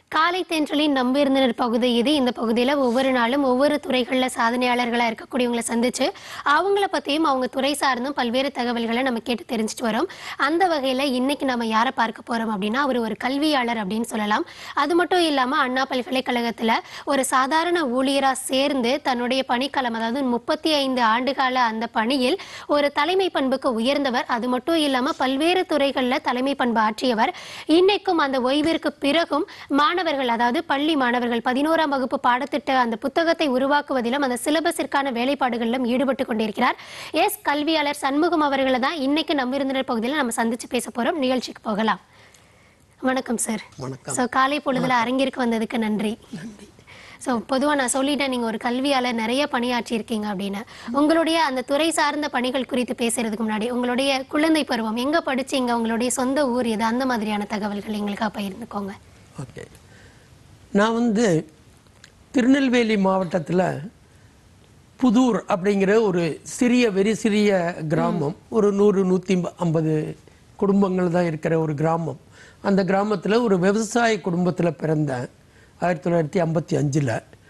காலை தென்றலின் நம்பியிருந்தனர் பகுதி இது இந்த பகுதியில் ஒவ்வொரு நாளும் ஒவ்வொரு துறைகளில் சாதனையாளர்களாக இருக்கக்கூடியவங்களை சந்திச்சு அவங்கள பற்றியும் அவங்க துறை சார்ந்தும் பல்வேறு தகவல்களை நம்ம கேட்டு தெரிஞ்சுட்டு வரோம் அந்த வகையில் இன்னைக்கு நம்ம யாரை பார்க்க போகிறோம் அப்படின்னா அவர் ஒரு கல்வியாளர் அப்படின்னு சொல்லலாம் அது மட்டும் இல்லாமல் அண்ணா பல்கலைக்கழகத்தில் ஒரு சாதாரண ஊழியராக சேர்ந்து தன்னுடைய பணிக்காலம் அதாவது முப்பத்தி ஐந்து ஆண்டுகால அந்த பணியில் ஒரு தலைமை பண்புக்கு உயர்ந்தவர் அது மட்டும் இல்லாமல் பல்வேறு துறைகளில் தலைமை பண்பு ஆற்றியவர் இன்னைக்கும் அந்த ஓய்விற்கு பிறகும் மாணவர்கள் அதாவது பள்ளி மாணவர்கள் பதினோராம் வகுப்பு பாடத்திட்ட அந்த புத்தகத்தை உருவாக்குவதிலும் அந்த சிலபஸிற்கான வேலைப்பாடுகளிலும் ஈடுபட்டு கொண்டிருக்கிறார் எஸ் கல்வியாளர் சண்முகம் அவர்களை தான் இன்னைக்கு நம்ம விருந்தினர் பகுதியில் நம்ம சந்திச்சு பேச போறோம் நிகழ்ச்சிக்கு போகலாம் வணக்கம் சார் வணக்கம் ஸோ காலை பொழுதுல அரங்கிற்கு வந்ததுக்கு நன்றி ஸோ பொதுவாக நான் சொல்லிட்டேன் நீங்கள் ஒரு கல்வியாளர் நிறைய பணியாற்றியிருக்கீங்க அப்படின்னு உங்களுடைய அந்த துறை சார்ந்த பணிகள் குறித்து பேசுறதுக்கு முன்னாடி உங்களுடைய குழந்தை பருவம் எங்கே படிச்சீங்க உங்களுடைய சொந்த ஊர் எது அந்த மாதிரியான தகவல்கள் எங்களுக்காக பகிர்ந்துக்கோங்க ஓகே நான் வந்து திருநெல்வேலி மாவட்டத்தில் புதூர் அப்படிங்கிற ஒரு சிறிய வெரி சிறிய கிராமம் ஒரு நூறு நூற்றி ஐம்பது குடும்பங்கள் தான் இருக்கிற ஒரு கிராமம் அந்த கிராமத்தில் ஒரு விவசாய குடும்பத்தில் பிறந்தேன் ஆயிரத்தி தொள்ளாயிரத்தி ஐம்பத்தி அஞ்சில்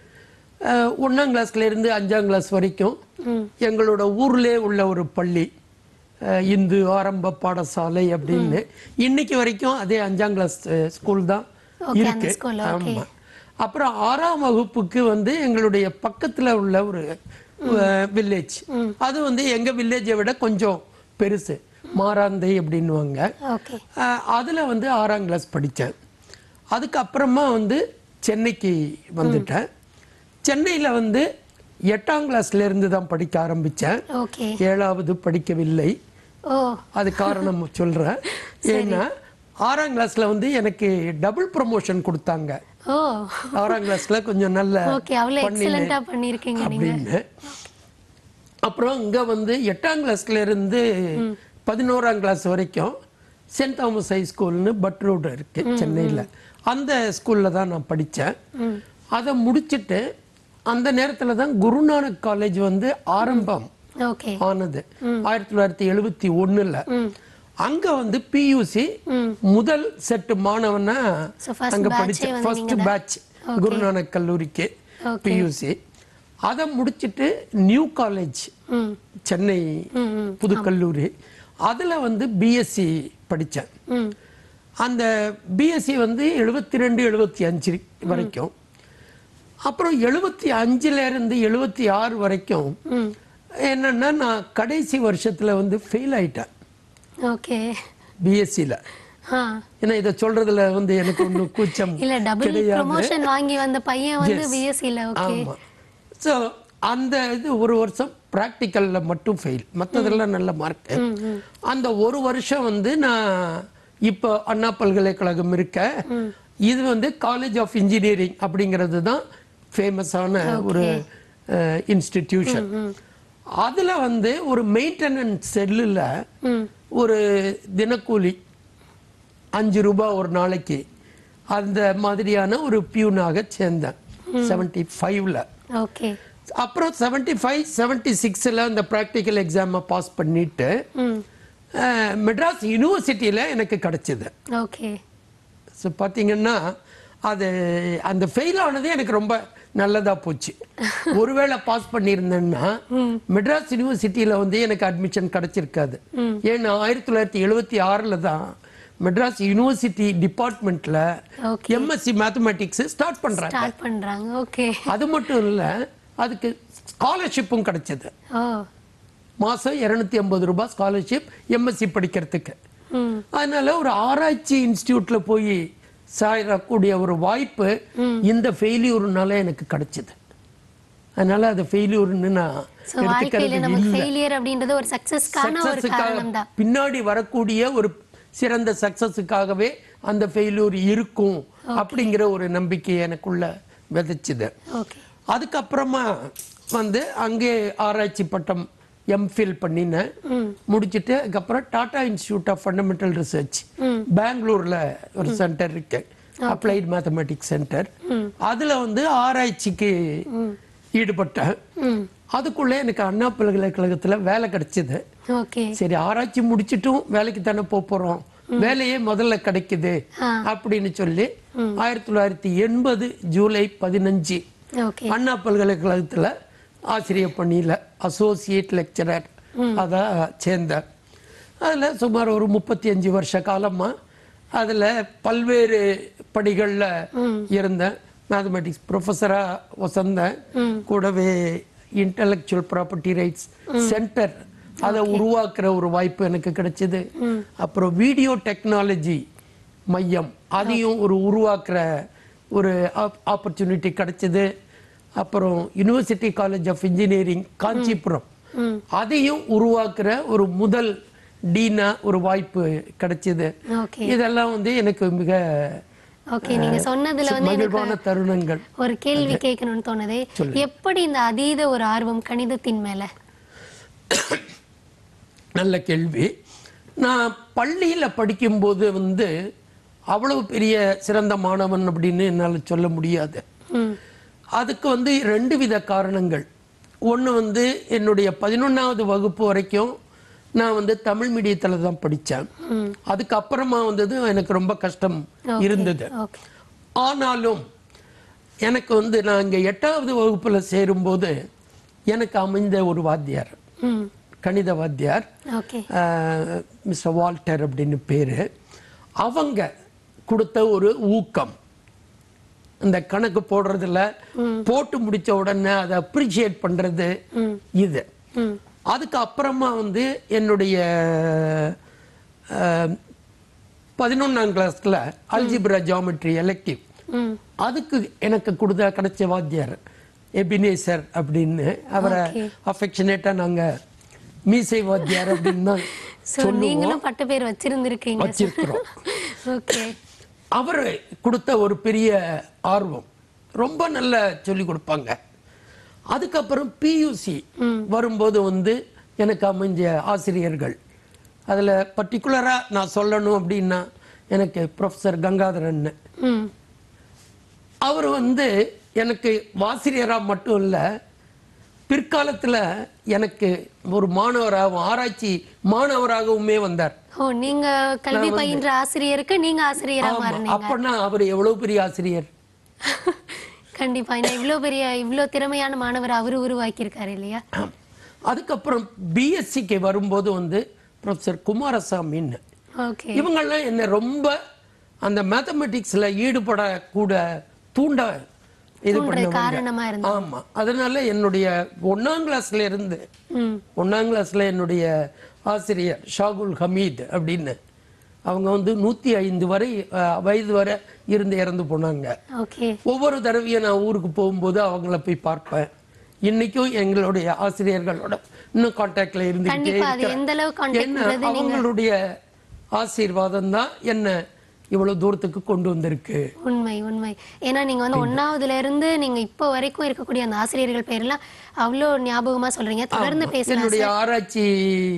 ஒன்றாம் கிளாஸ்லேருந்து அஞ்சாம் கிளாஸ் வரைக்கும் எங்களோட ஊர்லேயே உள்ள ஒரு பள்ளி அஹ், இந்து ஆரம்ப பாடசாலை அப்படின்னு இன்னைக்கு வரைக்கும் அதே அஞ்சாம் கிளாஸ் ஸ்கூல் தான் Okay, அந்த இருக்கு school, okay. ஆமா அப்புறம் ஆறாம் வகுப்புக்கு வந்து எங்களுடைய பக்கத்துல உள்ள ஒரு வில்லேஜ் அது வந்து எங்க வில்லேஜை விட கொஞ்சம் பெருசு மாராந்தை அப்படின்னுவாங்க ஓகே அஹ், அதுல வந்து ஆறாம் கிளாஸ் படித்தேன் அதுக்கப்புறமா வந்து சென்னைக்கு வந்துட்டேன் சென்னையில வந்து எட்டாம் கிளாஸ்ல இருந்து தான் படிக்க ஆரம்பிச்சேன் ஓகே ஏழாவது படிக்கவில்லை ஓ அது காரணம் சொல்றேன் ஏன்னா ஆறாம் கிளாஸ்ல வந்து எனக்கு டபுள் ப்ரமோஷன் கொடுத்தாங்க ஓ ஆறாம் கிளாஸ்ல கொஞ்சம் நல்ல ஓகே அவ்வளோ எக்ஸலண்ட்டாக பண்ணியிருக்கீங்க நீங்க அப்படின்னு அப்புறம் இங்க வந்து எட்டாம் கிளாஸ்ல இருந்து பதினோராம் கிளாஸ் வரைக்கும் சென்ட் தாமஸ் ஹை ஸ்கூல்னு பட் ரோடு இருக்கு சென்னையில அந்த ஸ்கூல்ல தான் நான் படித்தேன் அதை முடிச்சிட்டு அந்த நேரத்துல தான் குருநானக் காலேஜ் வந்து ஆரம்பம் ஓகே ஆனது ஆயிரத்தி தொள்ளாயிரத்தி எழுபத்தி ஒண்ணுல அங்க வந்து பியூசி முதல் செட்டு மாணவனா So, first அங்க batch-ஏ படிச்சேன் வந்து ஃபர்ஸ்ட் நீங்க தான். பேட்ச் குருநானக் கல்லூரிக்கு Okay. பியூசி அதை முடிச்சிட்டு நியூ காலேஜ் ம் சென்னை புது கல்லூரி அதுல வந்து பிஎஸ்சி படிச்சேன் ம் அந்த பிஎஸ்சி வந்து எழுபத்தி ரெண்டு எழுபத்தி அஞ்சு வரைக்கும் அப்புறம் எழுபத்தி அஞ்சுல இருந்து எழுபத்தி ஆறு வரைக்கும் என்னன்னா நான் கடைசி வருஷத்துல வந்து ஃபெயில் ஆயிட்டேன் ஓகே பிஎஸ்சியில் ஆ ஏன்னா இதை சொல்றதுல வந்து எனக்கு ஒன்றும் கூச்சம் இல்ல டபுள் கிடையாது ப்ரமோஷன் வாங்கி வந்த பையன் வந்து பிஎஸ்சியில் ஓகே ஆமா ஸோ அந்த இது ஒரு வருஷம் ப்ராக்டிக்கல்ல மட்டும் ஃபெயில் மற்றதெல்லாம் நல்ல மார்க் அந்த ஒரு வருஷம் வந்து நான் இப்போ அண்ணா பல்கலைக்கழகம் இருக்க இது வந்து காலேஜ் ஆஃப் இன்ஜினியரிங் அப்படிங்கிறது தான் ஃபேமஸான ஒரு இன்ஸ்டிடியூஷன் அதுல வந்து ஒரு மெயின்டெனன்ஸ் செல்லுல ஒரு தினக்கூலி அஞ்சு ரூபாய் ஒரு நாளைக்கு அந்த மாதிரியான ஒரு பியூனாக சேர்ந்தேன் செவன்டி ஃபைவ்ல ஓகே அப்புறம் செவன்டி ஃபைவ் செவன்டி சிக்ஸில் அந்த ப்ராக்டிக்கல் எக்ஸாமை பாஸ் பண்ணிட்டு ம் அஹ், மெட்ராஸ் யூனிவர்சிட்டியில் எனக்கு கிடைச்சது ஓகே ஸோ பார்த்தீங்கன்னா அது அந்த ஃபெயில் ஆனதே எனக்கு ரொம்ப நல்லதா போச்சு ஒருவேளை பாஸ் பண்ணியிருந்தேன்னா மெட்ராஸ் யூனிவர்சிட்டியில் வந்து எனக்கு அட்மிஷன் கிடைச்சிருக்காது ஏன்னா ஆயிரத்தி தொள்ளாயிரத்தி எழுபத்தி ஆறில் தான் மெட்ராஸ் யூனிவர்சிட்டி டிபார்ட்மெண்ட்ல Okay. எம்எஸ்சி மேத்தமேட்டிக்ஸ் ஸ்டார்ட் பண்றாங்க ஸ்டார்ட் பண்றாங்க ஓகே அது மட்டும் இல்ல அதுக்கு ஸ்காலர்ஷிப்பும் கிடைச்சது ஓ மாசம் இருநூத்தி ஐம்பது ரூபாய் ஸ்காலர்ஷிப் எம்எஸ்சி படிக்கிறதுக்கு ம் அதனால ஒரு ஆராய்ச்சி இன்ஸ்டியூட்ல போய் சாயக்கூடிய ஒரு வாய்ப்பு இந்த ஃபெயிலியூர்னால எனக்கு கிடைச்சது அதனால அது ஃபெயிலியூர்னு நான் ஸோ வாழ்க்கையில எடுத்துக்கிறது நமக்கு இல்லை ஃபெயிலியர் அப்படின்றது ஒரு சக்சஸ்க்கான ஒரு காரணம் தான் பின்னாடி வரக்கூடிய ஒரு சிறந்த சக்சஸுக்காகவே அந்த ஃபெயிலியூர் இருக்கும் அப்படிங்கிற ஒரு நம்பிக்கை எனக்குள்ள விதைச்சுது ஓகே அதுக்கப்புறமா வந்து அங்கே ஆராய்ச்சி பட்டம் எம்ஃபில் பண்ணினேன் முடிச்சிட்டு அதுக்கப்புறம் Tata institute of fundamental research பெங்களூர்ல ஒரு சென்டர் இருக்கு அப்ளைட் மேத்தமெட்டிக்ஸ் சென்டர் அதுல வந்து ஆராய்ச்சிக்கு ஈடுபட்டேன் அதுக்குள்ள எனக்கு அண்ணா பல்கலைக்கழகத்துல வேலை கிடைச்சது ஓகே சரி ஆராய்ச்சி முடிச்சிட்டும் வேலைக்கு தானே போக போறோம் வேலையே முதல்ல கிடைக்குது ஆ. அப்படின்னு சொல்லி ஆயிரத்தி தொள்ளாயிரத்தி எண்பது ஜூலை பதினஞ்சு ஓகே அண்ணா பல்கலைக்கழகத்துல ஆசிரியர் பணியில அசோசியேட் லெக்சரர் அதான் சேர்ந்தேன் அதுல சுமார் ஒரு முப்பத்தி அஞ்சு வருஷ காலமா அதுல பல்வேறு படிகள்ல இருந்தேன் மேத்தமெட்டிக்ஸ் ப்ரொஃபஸரா வசந்தேன் கூடவே இன்டலெக்சுவல் ப்ராப்பர்ட்டி ரைட்ஸ் சென்டர் அதை உருவாக்குற ஒரு வாய்ப்பு எனக்கு கிடைச்சது அப்புறம் வீடியோ டெக்னாலஜி மையம் அதையும் ஒரு உருவாக்குற ஒரு ஆப்பர்ச்சுனிட்டி கிடைச்சது அப்புறம் university college of engineering Kanchipuram அதையும் உருவாக்குற ஒரு முதல் டீனா ஒரு வாய்ப்பு கிடைச்சது ஓகே இதெல்லாம் வந்து எனக்கு மிக ஓகே நீங்க சொன்னதுல வந்து எனக்கு மகிழ்வான தருணங்கள் ஒரு கேள்வி கேட்கணும்னு தோணுது எப்படி இந்த அதீத ஒரு ஆர்வம் கணிதத்தின் மேல நல்ல கேள்வி நான் பள்ளியில் படிக்கும்போது வந்து அவ்வளவு பெரிய சிறந்த மாணவன் அப்படின்னு என்னால் சொல்ல முடியாது ம் அதுக்கு வந்து ரெண்டு வித காரணங்கள் ஒன்று வந்து என்னுடைய பதினொன்றாவது வகுப்பு வரைக்கும் நான் வந்து தமிழ் மீடியத்தில் தான் படித்தேன் அதுக்கப்புறமா வந்தது எனக்கு ரொம்ப கஷ்டம் இருந்தது ஓகே ஆனாலும் எனக்கு வந்து நான் இங்கே எட்டாவது வகுப்பில் சேரும்போது எனக்கு அமைந்த ஒரு வாத்தியார் ம் கணித வாத்தியார் ஓகே மிஸ்டர் வால்டர் அப்படின்னு பேர் அவங்க கொடுத்த ஒரு ஊக்கம் இந்த கணக்கு போடுறதுல போட்டு முடிச்ச உடனே அதை அப்ரிஷியேட் பண்றது இது ம் அதுக்கு அப்புறமா வந்து என்னுடைய பதினொன்றாம் கிளாஸ்ல அல்ஜிப்ரா ஜாமெட்ரி எலெக்டிவ் ம் அதுக்கு எனக்கு கொடுத்த கிடைச்ச வாத்தியார் எபினேசர் அப்படின்னு அவரை அஃபெக்ஷனேட்டா நாங்க மீசை வாத்தியார் அப்படின்னு தான் சோ நீங்களும் பட்ட பேர் வச்சிருந்திருக்கீங்க வச்சிருக்கிறோம் ஓகே அவர் கொடுத்த ஒரு பெரிய ஆர்வம் ரொம்ப நல்ல சொல்லி கொடுப்பாங்க அதுக்கப்புறம் பியூசி வரும்போது வந்து எனக்கு அமைஞ்ச ஆசிரியர்கள் அதுல பர்டிகுலரா நான் சொல்லணும் அப்படின்னா எனக்கு ப்ரொஃபசர் கங்காதரன் ம் அவர் வந்து எனக்கு வாசிரியரா மட்டும் இல்ல பிற்காலத்துல எனக்கு ஒரு மாணவராகவும் ஆராய்ச்சி மாணவராகவுமே வந்தார் ஓ நீங்க கல்வி பயின்ற ஆசிரியருக்கு நீங்க ஆசிரியரா ஆமா மாறினீங்க அப்பன்னா அவர் எவ்வளவு பெரிய ஆசிரியர் கண்டிப்பா இந்த இவ்ளோ பெரிய இவ்ளோ திறமையான மாணவர் அவரு உருவாக்கி இருக்காரு இல்லையா ஆம். அதுக்கப்புறம் பிஎஸ்சிக்கு வரும்போது வந்து ப்ரொஃபசர் குமாரசாமின்னு ஓகே இவங்கெல்லாம் என்னை ரொம்ப அந்த மேத்தமெட்டிக்ஸ்ல ஈடுபட கூட தூண்ட இது தூண்டுற பண்ணவங்க காரணமா இருந்தா ஆமா அதனால என்னுடைய ஒன்னாம் கிளாஸ்ல இருந்து ம் ஒன்னாம் கிளாஸ்ல என்னுடைய ஆசிரியர் ஷாகுல் ஹமீத் அப்படின்னு அவங்க வந்து நூத்தி ஐந்து வரை அஹ், வயது வரை இருந்து இறந்து போனாங்க ஓகே ஒவ்வொரு தடவையும் நான் ஊருக்கு போகும்போது அவங்கள போய் பார்ப்பேன் இன்னைக்கும் எங்களுடைய ஆசிரியர்களோட இன்னும் கான்டாக்ட்ல இருந்துகிட்டே கண்டிப்பா அது இருக்கிறேன். எந்த அளவு கான்டாக்ட் என்ன அவங்களுடைய ஆசீர்வாதம் தான் என்ன இவ்வளவு தூரத்துக்கு கொண்டு வந்திருக்கு உண்மை உண்மை ஏன்னா நீங்க வந்து ஒன்னாவதுல இருந்து நீங்க இப்போ வரைக்கும் இருக்கக்கூடிய அந்த ஆசிரியர்கள் பேர்லாம் அவ்வளோ ஞாபகமா சொல்றீங்க தொடர்ந்து பேசலாம் என்னுடைய ஆராய்ச்சி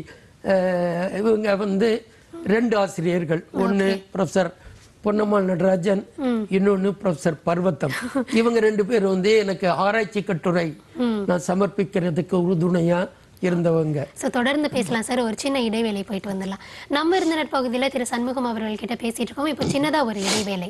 அஹ், இவங்க வந்து ரெண்டு ஆசிரியர்கள் ஒன்னு ப்ரொஃபசர் பொன்னம்மாள் நடராஜன் இன்னொன்னு ப்ரொஃபசர் பர்வத்தம் இவங்க ரெண்டு பேரும் வந்து எனக்கு ஆராய்ச்சி கட்டுரை நான் சமர்ப்பிக்கிறதுக்கு உறுதுணையா இருந்தவங்க ஸோ தொடர்ந்து பேசலாம் சார் ஒரு சின்ன இடைவேளை போயிட்டு வந்துடலாம் நம்ம இருந்த நட்பகுதியில் திரு சண்முகம் அவர்கள் கிட்ட பேசிட்டு இருக்கோம் இப்போ சின்னதா ஒரு இடைவேளை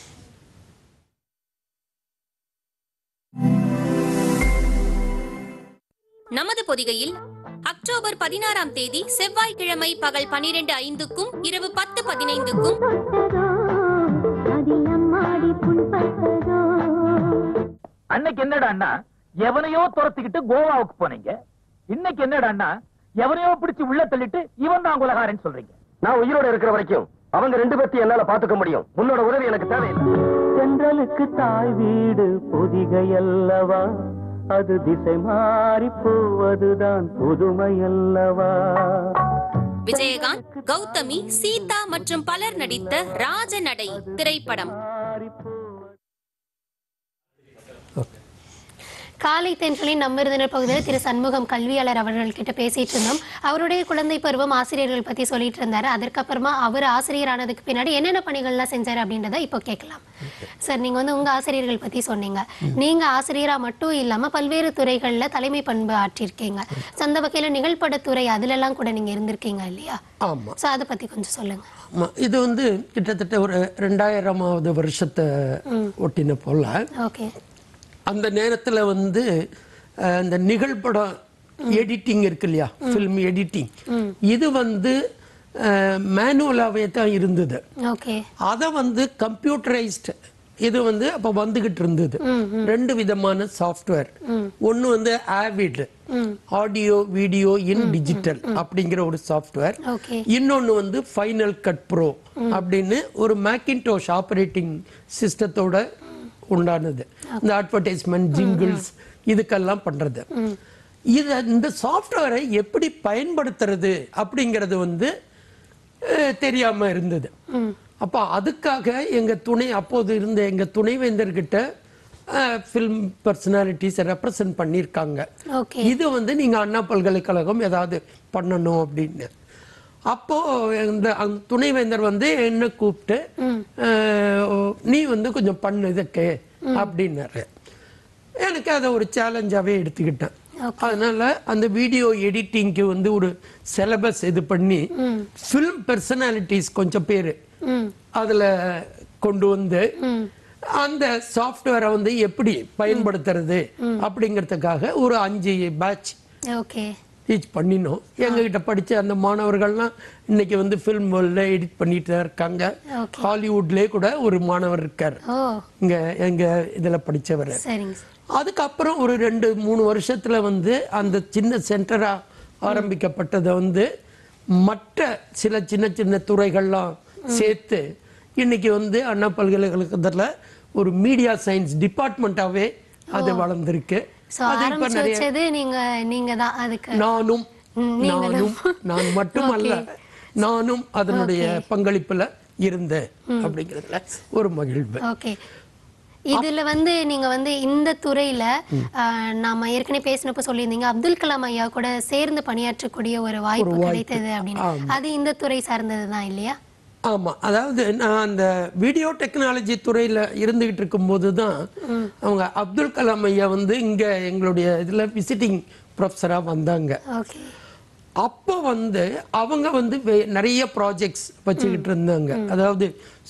நமது பொதிகையில் அக்டோபர் பதினாறாம் தேதி செவ்வாய்க்கிழமை பகல் பனிரெண்டு ஐந்துக்கும் இரவு பத்து பதினைந்துக்கும் அதில் அம்மாடி புண்பட்டதோ அன்னைக்கு என்னடான்னா எவனையோ துரத்திக்கிட்டு கோவாவுக்கு போனீங்க இன்னைக்கு என்னடான்னா எவனையோ பிடிச்சு உள்ள தள்ளிட்டு இவன் தான் குலகாரன் சொல்றீங்க நான் உயிரோட இருக்கிற வரைக்கும் அவங்க ரெண்டு பேர்த்தையும் என்னால பாத்துக்க முடியும் உன்னோட உதவி எனக்கு தேவையில்லை தென்றலுக்கு தாய் வீடு பொதிகை அல்லவா அது திசை மாறி போவதுதான் புதுமை அல்லவா விஜயகாந்த் கௌதமி சீதா மற்றும் பலர் நடித்த ராஜநடை திரைப்படம் காலை தென்றலின் நம்மிருந்தினர் பகுதியில் திரு சண்முகம் கல்வியாளர் அவர்கள் கிட்ட பேசிட்டு இருந்தோம் அவருடைய குழந்தை பருவம் ஆசிரியர்கள் பத்தி சொல்லிட்டு இருந்தாரு அதற்கப்புறமா அவர் ஆசிரியர் ஆனதுக்கு பின்னாடி என்னென்ன பணிகள்லாம் செஞ்சாரு அப்படின்றத இப்போ கேட்கலாம் சார் நீங்க வந்து உங்க ஆசிரியர்கள் பத்தி சொன்னீங்க நீங்க ஆசிரியரா மட்டும் இல்லாம பல்வேறு துறைகள்ல தலைமை பண்பு ஆற்றிருக்கீங்க So, அந்த வகையில நிகழ்படத்துறை அதுல எல்லாம் கூட நீங்க இருந்திருக்கீங்க இல்லையா ஆமா சோ அதை பத்தி கொஞ்சம் சொல்லுங்க ஆமா இது வந்து கிட்டத்தட்ட ஒரு ரெண்டாயிரமாவது வருஷத்தை ஒட்டின போல ஓகே அந்த நேரத்துல வந்து அஹ், இந்த நிகழ்படம் எடிட்டிங் இருக்கு இல்லையா ஃபில்ம் எடிட்டிங் இது வந்து மேனுவலாகவே தான் இருந்தது ஓகே அதை வந்து கம்ப்யூட்டரைஸ்டு இது வந்து அப்போ வந்துகிட்டு இருந்தது ரெண்டு விதமான சாஃப்ட்வேர் ஒன்று வந்து Avid audio video in digital அப்படிங்கிற ஒரு சாஃப்ட்வேர் ஓகே இன்னொன்று வந்து ஃபைனல் கட் ப்ரோ அப்படின்னு ஒரு மேக்கின்டோஷ் ஆப்ரேட்டிங் சிஸ்டத்தோட உண்டானது இந்த அட்வர்டைஸ்மெண்ட் ஜிங்கிள்ஸ் இதுக்கெல்லாம் பண்றது இத இந்த சாஃப்ட்வேரை எப்படி பயன்படுத்துறது அப்படிங்கிறது வந்து அஹ், தெரியாம இருந்தது அப்ப அதுக்காக எங்க துணை அப்போது இருந்த எங்க துணைவேந்தர்கிட்ட ஃபில்ம் பர்சனாலிட்டிஸை ரெப்ரசன்ட் பண்ணியிருக்காங்க ஓகே இது வந்து நீங்க அண்ணா பல்கலைக்கழகம் ஏதாவது பண்ணணும் அப்படின்னு அப்போ இந்த அந்த துணைவேந்தர் வந்து என்ன கூப்பிட்டு அஹ், நீ வந்து கொஞ்சம் பண்ணு இதுக்கு அப்படின்னாரு எனக்கு அதை ஒரு சேலஞ்சாவே எடுத்துக்கிட்டேன் அதனால அந்த வீடியோ எடிட்டிங்க்கு வந்து ஒரு சிலபஸ் இது பண்ணி ஃபில்ம் பர்சனாலிட்டிஸ் கொஞ்சம் பேர் அதுல கொண்டு வந்து அந்த சாஃப்ட்வேரை வந்து எப்படி பயன்படுத்துறது அப்படிங்கிறதுக்காக ஒரு அஞ்சு பேட்ச் ஓகே டீச் பண்ணினோம் எங்ககிட்ட படிச்ச அந்த மாணவர்கள்லாம் இன்னைக்கு வந்து ஃபில்ம் வேர்ல்ட்ல எடிட் பண்ணிட்டு தான் இருக்காங்க ஹாலிவுட்லயே கூட ஒரு மாணவர் இருக்கார் ஓ இங்க எங்க இதுல படிச்சவர் சரிங்க சார் அதுக்கப்புறம் ஒரு ரெண்டு மூணு வருஷத்துல வந்து அந்த சின்ன சென்டரா ஆரம்பிக்கப்பட்டதை வந்து மற்ற சில சின்ன சின்ன துறைகள்லாம் சேர்த்து இன்னைக்கு வந்து அண்ணா பல்கலைக்கழகத்துல ஒரு மீடியா சயின்ஸ் டிபார்ட்மெண்ட்டாவே அது வளர்ந்திருக்கு சோ அது இப்ப ஆரம்பிச்சு நிறைய வச்சது நீங்க நீங்க தான் அதுக்கு நானும் ம், நீங்களும். நானும் நான் மட்டுமல்ல நானும் அதனுடைய பங்களிப்புல இருந்தேன் அப்படிங்கிறதுல ஒரு மகிழ்வு ஓகே இதுல வந்து நீங்க வந்து இந்த துறையில ஆஹ், நாம ஏற்கனவே பேசினப்ப சொல்லியிருந்தீங்க அப்துல் கலாம் ஐயா கூட சேர்ந்து பணியாற்றக்கூடிய ஒரு வாய்ப்பு கிடைத்தது அப்படின்னு அது இந்த துறை சார்ந்தது தான் இல்லையா ஆமா அதாவது நான் அந்த வீடியோ டெக்னாலஜி துறையில இருந்துகிட்டு இருக்கும்போது தான் அவங்க அப்துல் கலாம் ஐயா வந்து இங்க எங்களுடைய இதுல விசிட்டிங் ப்ரொஃபஸரா வந்தாங்க ஓகே அப்போ வந்து அவங்க வந்து வே- நிறைய ப்ராஜெக்ட்ஸ் வச்சுக்கிட்டு இருந்தாங்க அதாவது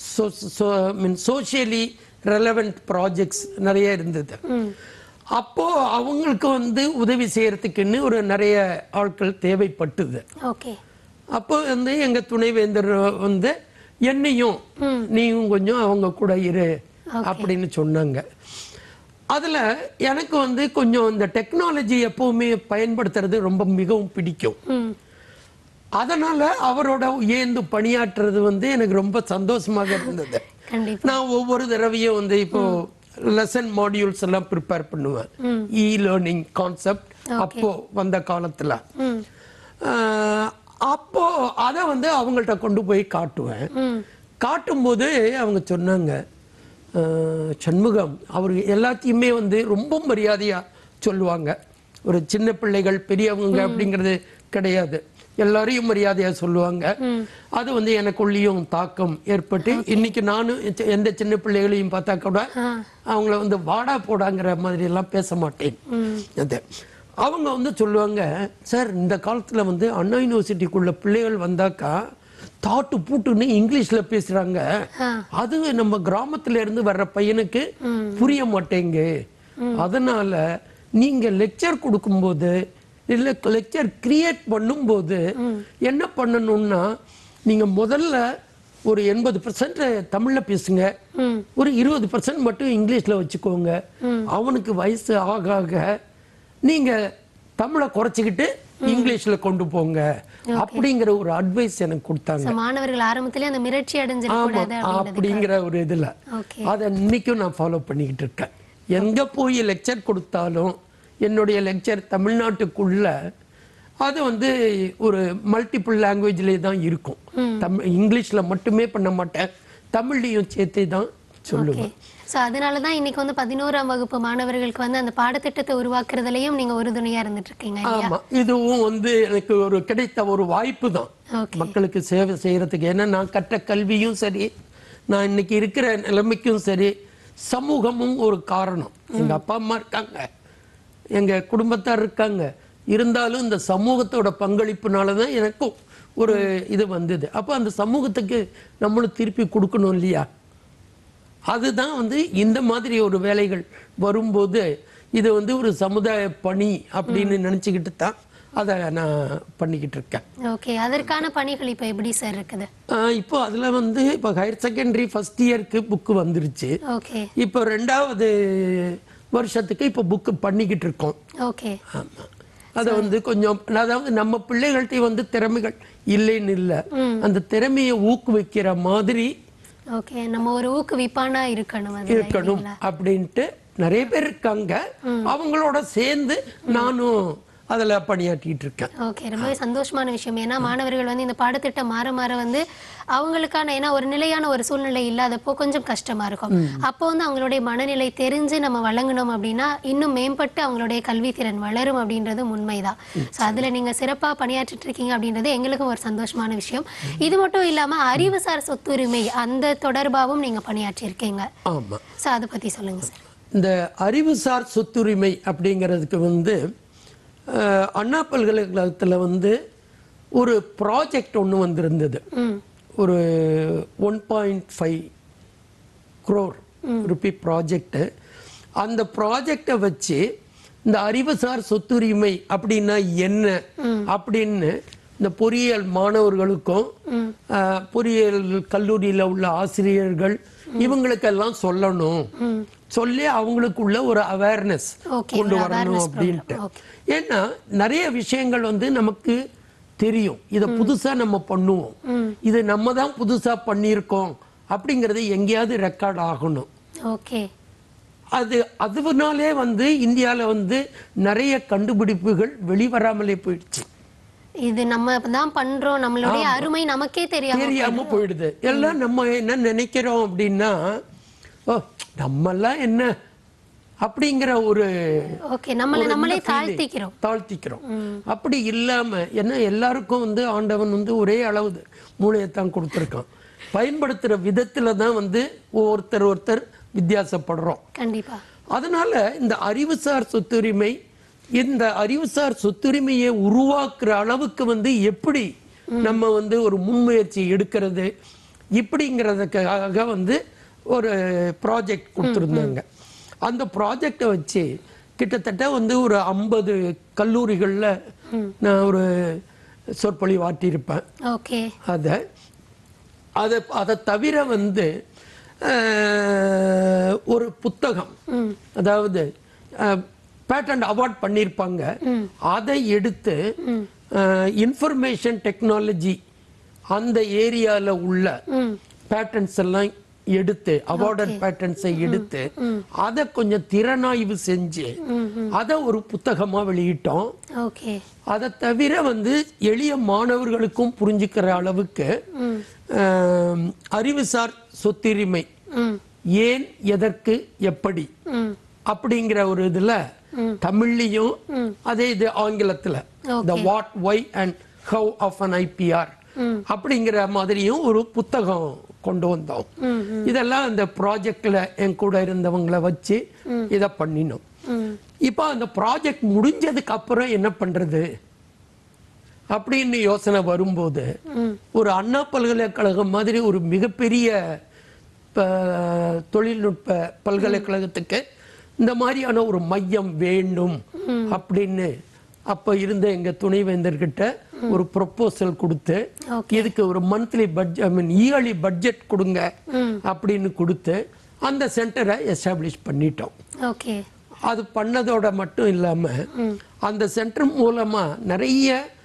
சோஷியலி ரெலவெண்ட் ப்ராஜெக்ட்ஸ் நிறைய இருந்தது அப்போ அவங்களுக்கு வந்து உதவி செய்யறதுக்குன்னு ஒரு நிறைய ஆட்கள் தேவைப்பட்டது ஓகே அப்போ வந்து எங்க துணைவேந்தர் வந்து என்னையும் நீயும் கொஞ்சம் அவங்க கூட இரு அப்படின்னு சொன்னாங்க அதுல எனக்கு வந்து கொஞ்சம் இந்த டெக்னாலஜி எப்பவுமே பயன்படுத்துறது ரொம்ப மிகவும் பிடிக்கும் ம் அதனால அவரோட ஏந்து பணியாற்றுறது வந்து எனக்கு ரொம்ப சந்தோஷமாக இருந்தது கண்டிப்பா நான் ஒவ்வொரு தடவையும் வந்து இப்போ லெசன் மாடியூல்ஸ் எல்லாம் ப்ரிப்பேர் பண்ணுவேன் இ லேர்னிங் கான்செப்ட் அப்போ வந்த காலத்துல ஆஹ், அப்போ அதை வந்து அவங்கள்ட்ட கொண்டு போய் காட்டுவேன் காட்டும்போது அவங்க சொன்னாங்க ஆஹ், சண்முகம் அவர் எல்லாத்தையுமே வந்து ரொம்ப மரியாதையா சொல்லுவாங்க ஒரு சின்ன பிள்ளைகள் பெரியவங்க அப்படிங்கிறது கிடையாது எல்லாரையும் மரியாதையா சொல்லுவாங்க அது வந்து எனக்குள்ளேயும் தாக்கம் ஏற்பட்டு இன்னைக்கு நானும் எச்ச- எந்த சின்ன பிள்ளைகளையும் பார்த்தா கூட அவங்கள வந்து வாடா போடாங்கிற மாதிரி எல்லாம் பேச மாட்டேன் அது அவங்க வந்து சொல்லுவாங்க சார் இந்த காலத்துல வந்து அண்ணா யூனிவர்சிட்டிக்குள்ள பிள்ளைகள் வந்தாக்கா தாட்டு பூட்டுன்னு இங்கிலீஷ்ல பேசுறாங்க அது நம்ம கிராமத்துல இருந்து வர்ற பையனுக்கு புரிய மாட்டேங்க அதனால நீங்க லெக்சர் கொடுக்கும்போது இல்ல லெக்சர் கிரியேட் பண்ணும்போது என்ன பண்ணணும்னா நீங்க முதல்ல ஒரு எண்பது பர்சன்ட் தமிழ்ல பேசுங்க ஒரு இருபது பர்சன்ட் மட்டும் இங்கிலீஷ்ல வச்சுக்கோங்க அவனுக்கு வயசு ஆக ஆக நீங்க தமிழை குறைச்சிக்கிட்டு இங்கிலீஷ்ல கொண்டு போங்க அப்படிங்கிற ஒரு அட்வைஸ் எனக்கு கொடுத்தாங்க So, மாணவர்கள் ஆரம்பத்திலே அந்த மிரட்சி ஆமா அடைஞ்சிடக்கூடாது அப்படின்றது அப்படிங்கிற ஒரு இதுல ஓகே அதை இன்னைக்கும் நான் ஃபாலோ பண்ணிக்கிட்டு இருக்கேன் எங்க போய் லெக்சர் கொடுத்தாலும் என்னுடைய லெக்சர் தமிழ்நாட்டுக்குள்ள அது வந்து ஒரு மல்டிபிள் லாங்குவேஜ்லேயே தான் இருக்கும் தமிழ் இங்கிலீஷ்ல மட்டுமே பண்ண மாட்டேன் தமிழ்லையும் சேர்த்தே தான் சொல்லுவேன் ஸோ அதனால தான் இன்னைக்கு வந்து பதினோராம் வகுப்பு மாணவர்களுக்கு வந்து அந்த பாடத்திட்டத்தை உருவாக்குறதுலயும் நீங்க உறுதுணையா இருந்துட்டு இருக்கீங்க இல்லையா ஆமா இதுவும் வந்து எனக்கு ஒரு கிடைத்த ஒரு வாய்ப்பு தான் ஓகே மக்களுக்கு சேவை செய்யறதுக்கு ஏன்னா நான் கற்ற கல்வியும் சரி நான் இன்னைக்கு இருக்கிற நிலைமைக்கும் சரி சமூகமும் ஒரு காரணம் எங்க அப்பா அம்மா இருக்காங்க எங்க குடும்பத்தார் இருக்காங்க இருந்தாலும் இந்த சமூகத்தோட பங்களிப்புனால தான் எனக்கும் ஒரு இது வந்தது அப்போ அந்த சமூகத்துக்கு நம்மளும் திருப்பி கொடுக்கணும் இல்லையா அதுதான் வந்து இந்த மாதிரி ஒரு வேலைகள் வரும்போது இது வந்து ஒரு சமுதாய பணி அப்படின்னு நினச்சிக்கிட்டு தான் அதை நான் பண்ணிக்கிட்டு இருக்கேன் ஓகே அதற்கான பணிகள் இப்போ எப்படி சார் இருக்குது ஆஹ் இப்போ அதில் வந்து இப்போ ஹையர் செகண்டரி ஃபர்ஸ்ட் இயருக்கு புக்கு வந்துருச்சு ஓகே இப்போ ரெண்டாவது வருஷத்துக்கு இப்போ புக்கு பண்ணிக்கிட்டு இருக்கோம் ஓகே ஆமா அதை வந்து கொஞ்சம் அதாவது நம்ம பிள்ளைகள்கிட்ட வந்து திறமைகள் இல்லைன்னு இல்லை அந்த திறமையை ஊக்குவிக்கிற மாதிரி ஓகே நம்ம ஒரு ஊக்குவிப்பானா இருக்கணும் அதுல இருக்கணும் இல்லைங்களா? அப்படின்ட்டு நிறைய பேர் இருக்காங்க அவங்களோட சேர்ந்து நானும் அதுல பணியாற்றிட்டு இருக்கேன் ஓகே ரொம்பவே சந்தோஷமான விஷயம் ஏன்னா மாணவர்கள் வந்து இந்த பாடத்திட்டம் மாற மாற வந்து அவங்களுக்கான ஏன்னா ஒரு நிலையான ஒரு சூழ்நிலை இல்லாதப்போ கொஞ்சம் கஷ்டமா இருக்கும் அப்போ வந்து அவங்களுடைய மனநிலை தெரிஞ்சு நம்ம வழங்கணும் அப்படின்னா இன்னும் மேம்பட்டு அவங்களுடைய கல்வி திறன் வளரும் அப்படின்றது உண்மைதான் ஸோ அதுல நீங்க சிறப்பா பணியாற்றிட்டு இருக்கீங்க அப்படின்றது எங்களுக்கும் ஒரு சந்தோஷமான விஷயம் இது மட்டும் இல்லாம அறிவுசார் சொத்துரிமை அந்த தொடர்பாகவும் நீங்க பணியாற்றி இருக்கீங்க ஆமா ஸோ அதை பத்தி சொல்லுங்க சார் இந்த அறிவுசார் சொத்துரிமை அப்படிங்கிறதுக்கு வந்து அஹ், அண்ணா பல்கலைக்கழகத்துல வந்து ஒரு ப்ராஜெக்ட் ஒன்று வந்திருந்தது ஒரு one point five crore rupee project அந்த ப்ராஜெக்டை வச்சு இந்த அறிவுசார் சொத்துரிமை அப்படின்னா என்ன அப்படின்னு இந்த பொறியியல் மாணவர்களுக்கும் ஆஹ், பொறியியல் கல்லூரியில உள்ள ஆசிரியர்கள் இவங்களுக்கெல்லாம் சொல்லணும் சொல்லி அவங்களுக்குள்ள ஒரு அவேர்னஸ் Okay, கொண்டு ஒரு வரணும் awareness அப்படின்ட்டு program. Okay. ஏன்னா நிறைய விஷயங்கள் வந்து நமக்கு தெரியும் இதை புதுசா நம்ம பண்ணுவோம் இது நம்ம தான் புதுசா பண்ணியிருக்கோம் அப்படிங்கிறது எங்கேயாவது ரெக்கார்ட் ஆகணும் ஓகே அது அதுனாலே வந்து இந்தியால வந்து நிறைய கண்டுபிடிப்புகள் வெளிவராமலே போயிடுச்சு இது நம்ம தான் பண்றோம் நம்மளுடைய அருமை நமக்கே தெரியாம தெரியாம போயிடுது எல்லாம் நம்ம என்ன நினைக்கிறோம் அப்படின்னா ஓ நம்மெல்லாம் என்ன அப்படிங்கிற ஒரு ஓகே நம்மளை ஒரு நம்மளே இந்த feeling. தாழ்த்திக்கிறோம் தாழ்த்திக்கிறோம் அப்படி இல்லாம ஏன்னா எல்லாருக்கும் வந்து ஆண்டவன் வந்து ஒரே அளவு மூளையைத்தான் கொடுத்துருக்கான் பயன்படுத்துற விதத்துல தான் வந்து ஒருத்தர் ஒருத்தர் வித்தியாசப்படுறோம் கண்டிப்பா அதனால இந்த அறிவுசார் சொத்துரிமை இந்த அறிவுசார் சொத்துரிமையை உருவாக்குற அளவுக்கு வந்து எப்படி நம்ம வந்து ஒரு முன்முயற்சி எடுக்கிறது இப்படிங்கிறதுக்காக வந்து ஒரு ப்ராஜெக்ட் கொடுத்துருந்தாங்க அந்த ப்ராஜெக்டை வச்சு கிட்டத்தட்ட வந்து ஒரு ஐம்பது கல்லூரிகளில் நான் ஒரு சொற்பொழிவாற்றியிருப்பேன் ஓகே அதை அதை அதை தவிர வந்து அஹ், ஒரு புத்தகம் அதாவது பேட்டன்ட் அவார்ட் பண்ணியிருப்பாங்க அதை எடுத்து இன்ஃபர்மேஷன் டெக்னாலஜி அந்த ஏரியால உள்ள பேட்டன்ஸ் எல்லாம் எடுத்து அவார்டட் பேட்டன்ஸை எடுத்து அதை கொஞ்சம் திறனாய்வு செஞ்சு அதை ஒரு புத்தகமா வெளியிட்டோம் ஓகே அதை தவிர வந்து எளிய மாணவர்களுக்கும் புரிஞ்சுக்கிற அளவுக்கு ஆம், அறிவுசார் சொத்துரிமை ஏன் எதற்கு எப்படி அப்படிங்கிற ஒரு இதுல தமிழ்லையும் அதே இது ஆங்கிலத்துல the what why and how of an IPR அப்படிங்கிற மாதிரியும் ஒரு புத்தகம் கொண்டு வந்தோம் இதெல்லாம் அந்த ப்ராஜெக்ட்ல என் கூட இருந்தவங்கள வச்சு இதை பண்ணினோம் இப்போ அந்த ப்ராஜெக்ட் முடிஞ்சதுக்கு அப்புறம் என்ன பண்றது அப்படின்னு யோசனை வரும்போது ஒரு அண்ணா பல்கலைக்கழகம் மாதிரி ஒரு மிகப்பெரிய ப- தொழில்நுட்ப பல்கலைக்கழகத்துக்கு இந்த மாதிரியான ஒரு மையம் வேண்டும் அப்படின்னு அப்ப இருந்த எங்க துணைவேந்தர்கிட்ட ஒரு ப்ரொபோசல் கொடுத்து இதுக்கு ஒரு monthly budget I mean yearly budget கொடுங்க அப்படின்னு கொடுத்து அந்த சென்டரை எஸ்டாப்ளிஷ் பண்ணிட்டோம் ஓகே அது பண்ணதோட மட்டும் இல்லாம அந்த சென்டர் மூலமா நிறைய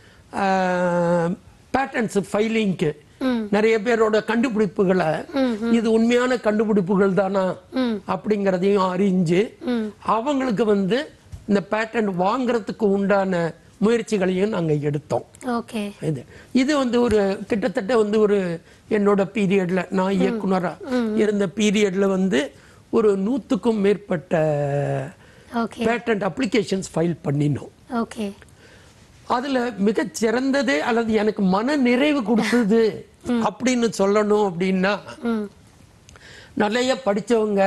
பேட்டன்ஸ் ஃபைலிங்க்கு நிறைய பேரோட கண்டுபிடிப்புகளை இது உண்மையான கண்டுபிடிப்புகள் தானா அப்படிங்கறதையும் அறிஞ்சு அவங்களுக்கு வந்து இந்த பேட்டன் வாங்குறதுக்கு உண்டான முயற்சிகளையும் நாங்க எடுத்தோம் ஓகே இது இது வந்து ஒரு கிட்டத்தட்ட வந்து ஒரு என்னோட பீரியட்ல நான் இயக்குனரா இருந்த பீரியட்ல வந்து ஒரு நூத்துக்கும் மேற்பட்ட ஓகே பேட்டன்ட் அப்ளிகேஷன்ஸ் ஃபைல் பண்ணினோம் ஓகே அதுல மிகச் சிறந்தது அல்லது எனக்கு மன நிறைவு கொடுத்தது அப்படின்னு சொல்லணும் அப்படின்னா ம் நிறைய படிச்சவங்க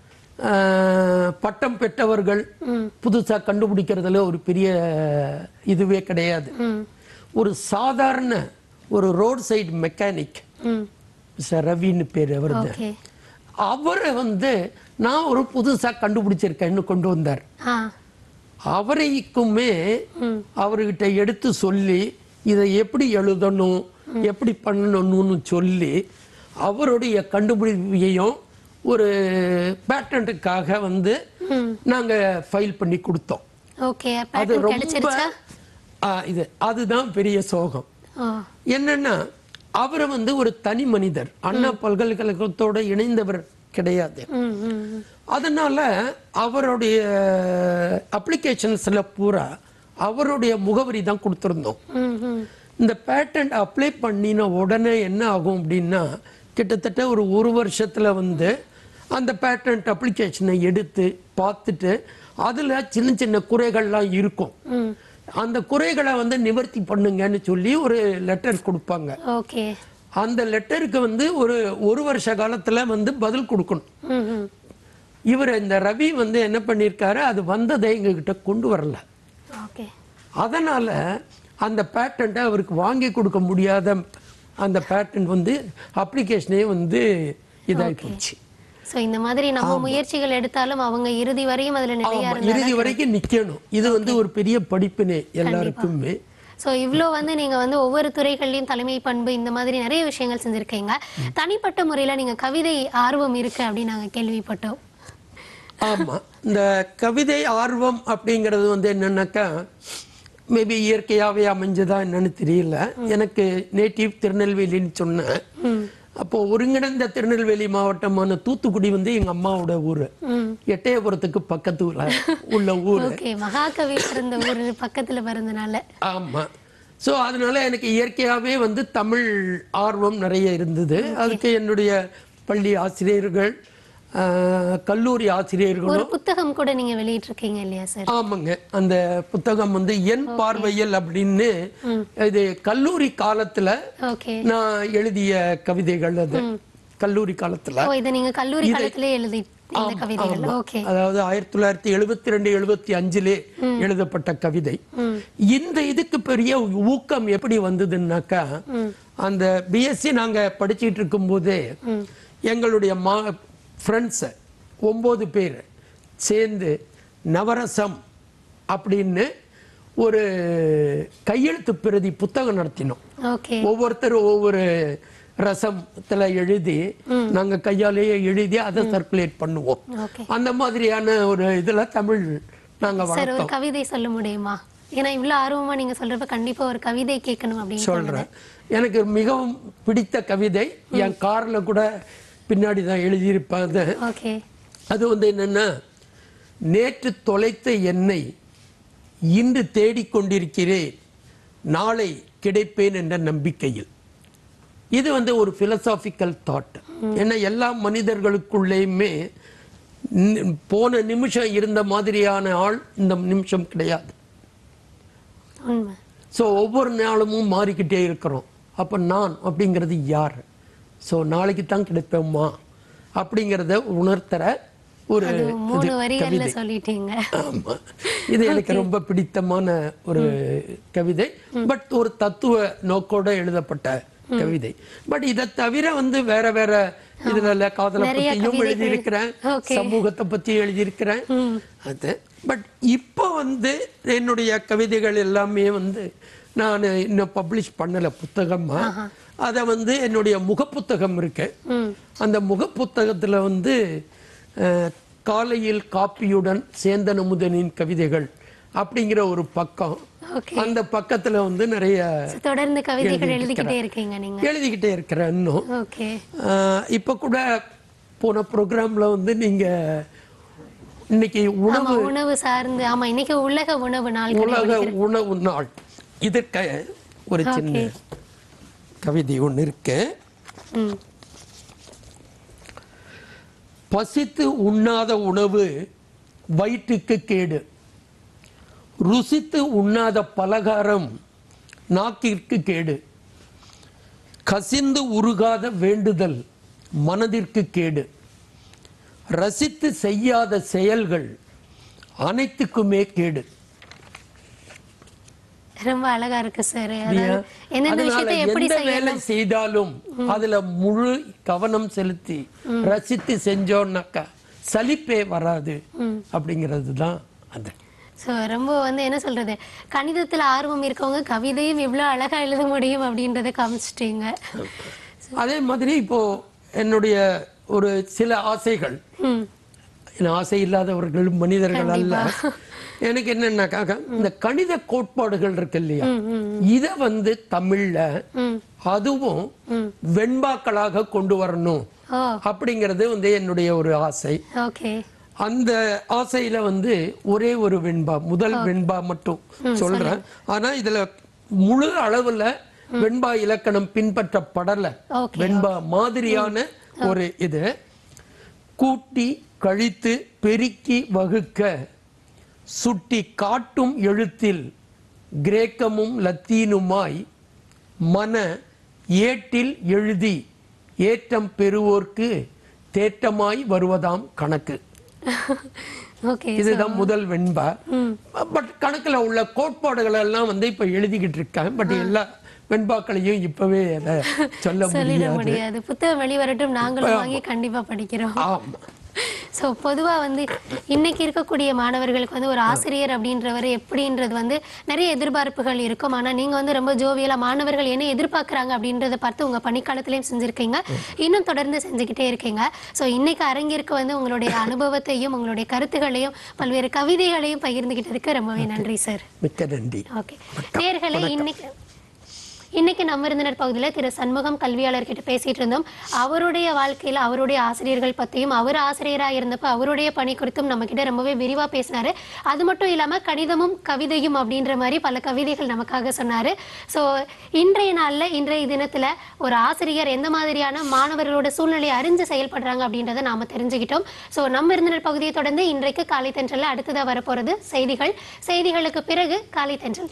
ஆஹ், பட்டம் பெற்றவர்கள் புதுசா கண்டுபிடிக்கிறதுல ஒரு பெரிய இதுவே கிடையாது ம் ஒரு சாதாரண ஒரு ரோட் சைடு மெக்கானிக் ம் மிஸ்டர் ரவின்னு பேர் அவருது ஓகே அவரை வந்து நான் ஒரு புதுசா கண்டுபிடிச்சிருக்கேன்னு கொண்டு வந்தார் ஆ அவரைக்குமே அவர்கிட்ட எடுத்து சொல்லி இதை எப்படி எழுதணும் எப்படி பண்ணணும்னு சொல்லி அவருடைய கண்டுபிடிப்பையும் ஒரு பேட்டன்ட்டுக்காக வந்து நாங்க ஃபைல் பண்ணி கொடுத்தோம் ஓகே அது பேட்டர்ன் ரொம்ப கிடைச்சிருச்சா ஆ, இது அதுதான் பெரிய சோகம் ஓ என்னன்னா அவர் வந்து ஒரு தனி மனிதர் அண்ணா பல்கலைக்கழகத்தோட இணைந்தவர் கிடையாது ம் ம் ம். அதனால அவருடைய அப்ளிகேஷன்ஸ்ல பூரா அவருடைய முகவரி தான் கொடுத்துருந்தோம் ம் ம் இந்த பேட்டன்ட் அப்ளை பண்ணின உடனே என்ன ஆகும் அப்படின்னா கிட்டத்தட்ட ஒரு ஒரு வருஷத்துல வந்து அந்த பேட்டன்ட் அப்ளிகேஷனை எடுத்து பார்த்துட்டு அதுல சின்ன சின்ன குறைகள்லாம் இருக்கும் அந்த குறைகளை வந்து நிவர்த்தி பண்ணுங்கன்னு சொல்லி ஒரு லெட்டர் கொடுப்பாங்க ஓகே அந்த லெட்டருக்கு வந்து ஒரு ஒரு வருஷ காலத்துல வந்து பதில் கொடுக்கணும் ம் ம் இவர் இந்த ரவி வந்து என்ன பண்ணியிருக்காரு அது வந்ததை எங்ககிட்ட கொண்டு வரல ஓகே அதனால அந்த பேட்டன்ட்டை அவருக்கு வாங்கி கொடுக்க முடியாத அந்த பேட்டன் வந்து அப்ளிகேஷனே வந்து இதாகி போச்சு சோ இந்த மாதிரி நம்ம முயற்சிகள் எடுத்தாலும் அவங்க இறுதி வரையும் அதுல நிலையா ஆமா, இருந்தா இறுதி வரைக்கும் நிக்கணும் இது வந்து ஒரு பெரிய படிப்பினை எல்லாருக்குமே ஸோ இவ்வளோ வந்து நீங்க வந்து ஒவ்வொரு துறைகள்லயும் தலைமை பண்பு இந்த மாதிரி நிறைய விஷயங்கள் செஞ்சிருக்கீங்க தனிப்பட்ட முறையில நீங்க கவிதை ஆர்வம் இருக்கு அப்படின்னு நாங்க கேள்விப்பட்டோம் ஆமா இந்த கவிதை ஆர்வம் அப்படிங்கிறது வந்து என்னன்னாக்கா மேபி இயற்கையாவே அமைஞ்சதா என்னன்னு தெரியல எனக்கு நேட்டிவ் திருநெல்வேலின்னு சொன்னேன் அப்போ ஒருங்கிணைந்த திருநெல்வேலி மாவட்டமான தூத்துக்குடி வந்து எங்க அம்மாவோட ஊரு எட்டயபுரத்துக்கு பக்கத்துல உள்ள ஊரு ஓகே மகாகவி பிறந்த ஊர் பக்கத்துல பிறந்தனால ஆமா சோ அதனால எனக்கு இயற்கையாவே வந்து தமிழ் ஆர்வம் நிறைய இருந்தது அதுக்கு என்னுடைய பள்ளி ஆசிரியர்கள் ஆஹ், கல்லூரி ஆசிரியர்களும் ஒரு புத்தகம் கூட நீங்க வெளியிட்டிருக்கீங்க இல்லையா சார் ஆமாங்க அந்த புத்தகம் வந்து என் பார்வையில் அப்படின்னு இது கல்லூரி காலத்துல ஓகே நான் எழுதிய கவிதைகள் அது கல்லூரி காலத்துல ஓ இதை நீங்க கல்லூரி காலத்திலே எழுதி இந்த கவிதைகள் ஓகே அதாவது ஆயிரத்தி தொள்ளாயிரத்தி எழுபத்தி ரெண்டு எழுபத்தி அஞ்சுலே எழுதப்பட்ட கவிதை இந்த இதுக்கு பெரிய ஊக்கம் எப்படி வந்ததுன்னாக்கா அந்த பிஎஸ்சி நாங்க படிச்சிட்டு இருக்கும் போதே எங்களுடைய மா ஃப்ரெண்ட்ஸ் ஒன்பது பேர் சேர்ந்து நவரசம் அப்படின்னு ஒரு கையெழுத்து பிரதி புத்தகம் நடத்தினோம் ஓகே ஒவ்வொருத்தரும் ஒவ்வொரு ரசத்துல எழுதி நாங்க கையாலேயே எழுதி அதை சர்க்குலேட் பண்ணுவோம் ஓகே அந்த மாதிரியான ஒரு இதுல தமிழ் நாங்க சார் ஒரு வளர்த்தோம் கவிதை சொல்ல முடியுமா ஏன்னா இவ்வளவு ஆர்வமா நீங்க சொல்றப்ப கண்டிப்பா ஒரு கவிதை கேட்கணும் அப்படின்னு தோணுது. சொல்றேன் எனக்கு மிகவும் பிடித்த கவிதை என் கார்ல கூட பின்னாடி தான் எழுதியிருப்பேன் அது. ஓகே அது வந்து என்னன்னா நேற்று தொலைத்த என்னை இன்று தேடிக்கொண்டிருக்கிறேன் நாளை கிடைப்பேன் என்ற நம்பிக்கையில் இது வந்து ஒரு பிலசாபிக்கல் தாட் ஏன்னா எல்லா மனிதர்களுக்குள்ளேயுமே நி- போன நிமிஷம் இருந்த மாதிரியான ஆள் இந்த நிமிஷம் கிடையாது உண்மை ஸோ ஒவ்வொரு நாளும் மாறிக்கிட்டே இருக்கிறோம் அப்போ நான் அப்படிங்கிறது யார் ஸோ நாளைக்கு தான் கிடைப்போமா அப்படிங்கிறத உணர்த்துற ஒரு அது இது மூணு வரிகள்ல கவிதை சொல்லிட்டீங்க ஆமா இது எனக்கு ரொம்ப பிடித்தமான ஒரு கவிதை பட் ஒரு தத்துவ நோக்கோட எழுதப்பட்ட கவிதை பட் இதை தவிர வந்து வேற வேற இதுல காதலை நிறைய பத்தியும் கவிதைகள். எழுதியிருக்கிறேன் Okay. சமூகத்தை பத்தி எழுதியிருக்கிறேன் அது பட் இப்போ வந்து என்னுடைய கவிதைகள் எல்லாமே வந்து நான் இன்னும் பப்ளிஷ் பண்ணல புத்தகமா அத வந்து என்னுடைய முகப்புத்தகம் இருக்கு அந்த முகப்புத்தகத்துல வந்து அஹ், காலையில் காப்பியுடன் சேந்தன் அமுதனின் கவிதைகள் அப்படிங்கிற ஒரு பக்கம் ஓகே அந்த பக்கத்துல வந்து நிறைய தொடர்ந்து கவிதைகள் எழுதிட்டு எழுதிக்கிட்டே இருக்கிறேன். இருக்கீங்க நீங்க எழுதிக்கிட்டே இருக்கிறேன் இன்னும் ஓகே ஆஹ் இப்ப கூட போன ப்ரோக்ராம்ல வந்து நீங்க இன்னைக்கு ஆமா உணவு உணவு சார்ந்து ஆமா இன்னைக்கு உலக உணவு நாள் உலக கிடையாது. உணவு நாள் இதற்கு ஒரு சின்ன Okay. கவிதை ஒன்று இருக்கு ம் பசித்து உண்ணாத உணவு வயிற்றுக்கு கேடு ருசித்து உண்ணாத பலகாரம் நாக்கிற்கு கேடு கசிந்து உருகாத வேண்டுதல் மனதிற்கு கேடு ரசித்து செய்யாத செயல்கள் அனைத்துக்குமே கேடு ரொம்ப அழகா இருக்கு சார் இல்லையா? எந்தெந்த அதனால விஷயத்தை எப்படி எந்த வேலை செய்யணும் செய்தாலும் அதுல முழு கவனம் செலுத்தி ரசித்து செஞ்சோம்னாக்கா சலிப்பே வராது அப்படிங்கிறது தான் அது ஸோ ரொம்ப வந்து என்ன சொல்றது கணிதத்துல ஆர்வம் இருக்கவங்க கவிதையும் எவ்வளவு அழகா எழுத முடியும் அப்படின்றத காமிச்சிட்டீங்க அதே மாதிரி இப்போ என்னுடைய ஒரு சில ஆசைகள் ம் என் ஆசை இல்லாதவர்கள் மனிதர்கள் அல்ல எனக்கு என்னன்னாக்கா இந்த கணித கோட்பாடுகள் இருக்கு இல்லையா இத வந்து தமிழ்ல அதுவும் வெண்பாக்களாக கொண்டு வரணும் ஓ அப்படிங்கிறது வந்து என்னுடைய ஒரு ஆசை ஓகே அந்த ஆசையில வந்து ஒரே ஒரு வெண்பா முதல் வெண்பா மட்டும் சொல்றேன் ஆனா இதுல முழு அளவுல வெண்பா இலக்கணம் பின்பற்றப்படல Okay, வெண்பா மாதிரியான ஒரு இது கூட்டி கழித்து பெருக்கி வகுக்க சுட்டி காட்டும் எழுத்தில் கிரேக்கமும் லத்தீனுமாய் மன ஏட்டில் எழுதி ஏற்றம் பெறுவோர்க்கு தேற்றமாய் வருவதாம் கணக்கு ஓகே இதுதான் முதல் வெண்பா பட் கணக்குல உள்ள கோட்பாடுகள் எல்லாம் வந்து இப்ப எழுதிக்கிட்டு இருக்கேன் பட் எல்லா வெண்பாக்களையும் இப்பவே அதை சொல்ல சொல்லிட முடியாது முடியாது புத்தகம் வெளிவரட்டும் நாங்களும் வாங்கி கண்டிப்பா படிக்கிறோம் ஆமா ஸோ பொதுவா வந்து இன்னைக்கு இருக்கக்கூடிய மாணவர்களுக்கு வந்து ஒரு ஆசிரியர் அப்படின்றவர் எப்படின்றது வந்து நிறைய எதிர்பார்ப்புகள் இருக்கும் ஆனா நீங்க வந்து ரொம்ப ஜோவியலா மாணவர்கள் என்ன எதிர்பார்க்கறாங்க அப்படின்றத பார்த்து உங்க பணிக்காலத்திலையும் செஞ்சிருக்கீங்க இன்னும் தொடர்ந்து செஞ்சுக்கிட்டே இருக்கீங்க ஸோ இன்னைக்கு அரங்கிற்கு வந்து உங்களுடைய அனுபவத்தையும் உங்களுடைய கருத்துகளையும் பல்வேறு கவிதைகளையும் பகிர்ந்துகிட்டதுக்கு ரொம்பவே நன்றி சார் மிக்க நன்றி ஓகே நேர்களே இன்னைக்கு இன்னைக்கு நம்ம விருந்தினர் பகுதியில் திரு சண்முகம் கல்வியாளர்கிட்ட பேசிட்டு இருந்தோம் அவருடைய வாழ்க்கையில் அவருடைய ஆசிரியர்கள் பற்றியும் அவர் ஆசிரியராக இருந்தப்ப அவருடைய பணி குறித்தும் நம்ம கிட்ட ரொம்பவே விரிவாக பேசினாரு அது மட்டும் இல்லாமல் கணிதமும் கவிதையும் அப்படின்ற மாதிரி பல கவிதைகள் நமக்காக சொன்னாரு ஸோ இன்றைய நாளில் இன்றைய தினத்தில் ஒரு ஆசிரியர் எந்த மாதிரியான மாணவர்களோட சூழ்நிலையை அறிஞ்சு செயல்படுறாங்க அப்படின்றத நாம தெரிஞ்சுக்கிட்டோம் ஸோ நம்ம விருந்தினர் பகுதியை தொடர்ந்து இன்றைக்கு காலை தென்றல்ல அடுத்ததாக வரப்போகிறது செய்திகள் செய்திகளுக்கு பிறகு காலை தென்றல்